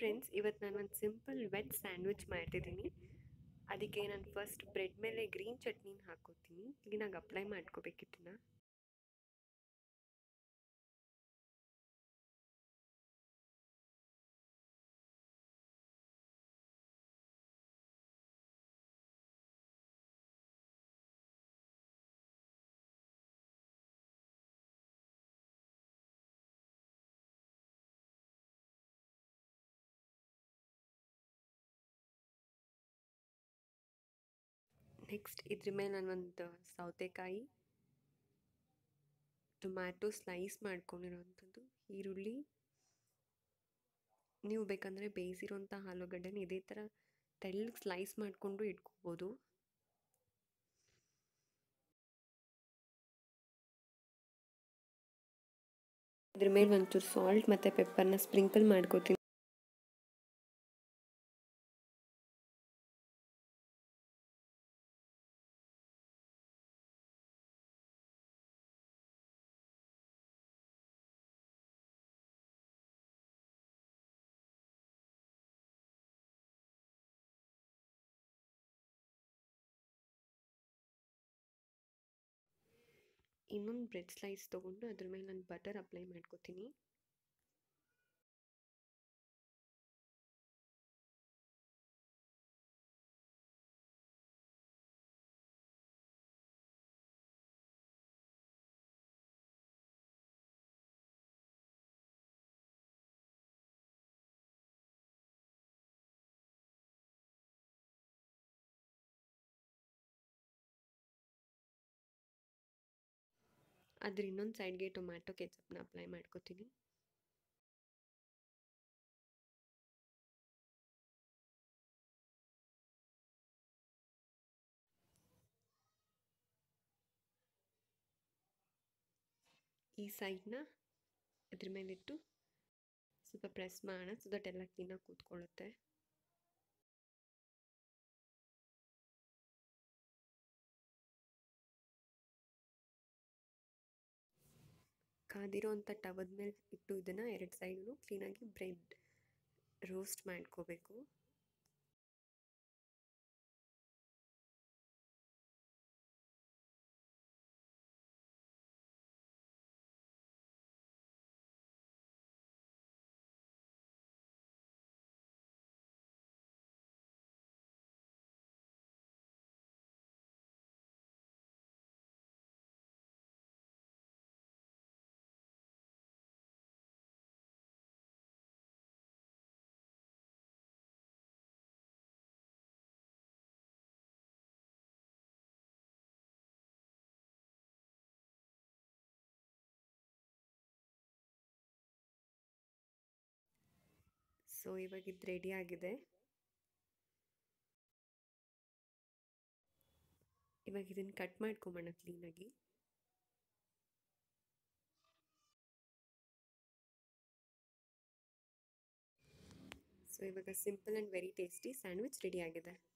friends ಇವತ್ತು ನಾನು ಒಂದು ಸಿಂಪಲ್ ವೆಜ್ ಸ್ಯಾಂಡ್ವಿಚ್ ಮಾಡ್ತಿದ್ದೀನಿ ಅದಕ್ಕೆ ನಾನು ಫಸ್ಟ್ ಬ್ರೆಡ್ ಮೇಲೆ ಗ್ರೀನ್ ಚಟ್ನಿನ ಹಾಕೋತೀನಿ ಕ್ಲೀನಾಗಿ ಅಪ್ಲೈ ಮಾಡ್ಕೋಬೇಕಿತ್ತನ್ನ ನೆಕ್ಸ್ಟ್ ಇದ್ರ ಮೇಲೆ ನಾನು ಒಂದು ಸೌತೆಕಾಯಿ ಟೊಮ್ಯಾಟೊ ಸ್ಲೈಸ್ ಮಾಡ್ಕೊಂಡಿರೋವಂಥದ್ದು ಈರುಳ್ಳಿ ನೀವು ಬೇಕಂದರೆ ಬೇಯಿಸಿರೋಂಥ ಆಲೂಗಡ್ಡೆನ ಇದೇ ಥರ ತೆಳ್ಳಗೆ ಸ್ಲೈಸ್ ಮಾಡಿಕೊಂಡು ಇಟ್ಕೋಬೋದು ಇದ್ರ ಮೇಲೆ ಒಂಚೂರು ಸಾಲ್ಟ್ ಮತ್ತು ಪೆಪ್ಪರ್ನ ಸ್ಪ್ರಿಂಕಲ್ ಮಾಡ್ಕೋತೀನಿ ಇನ್ನೊಂದು ಬ್ರೆಡ್ ಸ್ಲೈಸ್ ತೊಗೊಂಡು ಅದ್ರ ಮೇಲೆ ನಾನು ಬಟರ್ ಅಪ್ಲೈ ಮಾಡ್ಕೋತೀನಿ ಅದ್ರ ಇನ್ನೊಂದು ಸೈಡ್ಗೆ ಟೊಮ್ಯಾಟೊ ಕೆಚಪ್ನ ಅಪ್ಲೈ ಮಾಡ್ಕೋತೀನಿ ಈ ಸೈಡ್ನ ಅದ್ರ ಮೇಲಿಟ್ಟು ಸ್ವಲ್ಪ ಪ್ರೆಸ್ ಮಾಡೋಣ ಸೊ ದಟ್ ಎಲ್ಲ ಕ್ಲೀನಾಗಿ ಕೂತ್ಕೊಳ್ಳುತ್ತೆ ಕಾದಿರೋಂಥ ಟವದ ಮೇಲೆ ಇಟ್ಟು ಇದನ್ನು ಎರಡು ಸೈಡು ಕ್ಲೀನಾಗಿ ಬ್ರೆಡ್ ರೋಸ್ಟ್ ಮಾಡ್ಕೋಬೇಕು ಸೊ ಇವಾಗ ಇದು ರೆಡಿ ಆಗಿದೆ ಇವಾಗ ಇದನ್ನು ಕಟ್ ಮಾಡ್ಕೊಂಬೋಣ ಕ್ಲೀನಾಗಿ ಸೊ ಇವಾಗ simple and very tasty sandwich ready ಆಗಿದೆ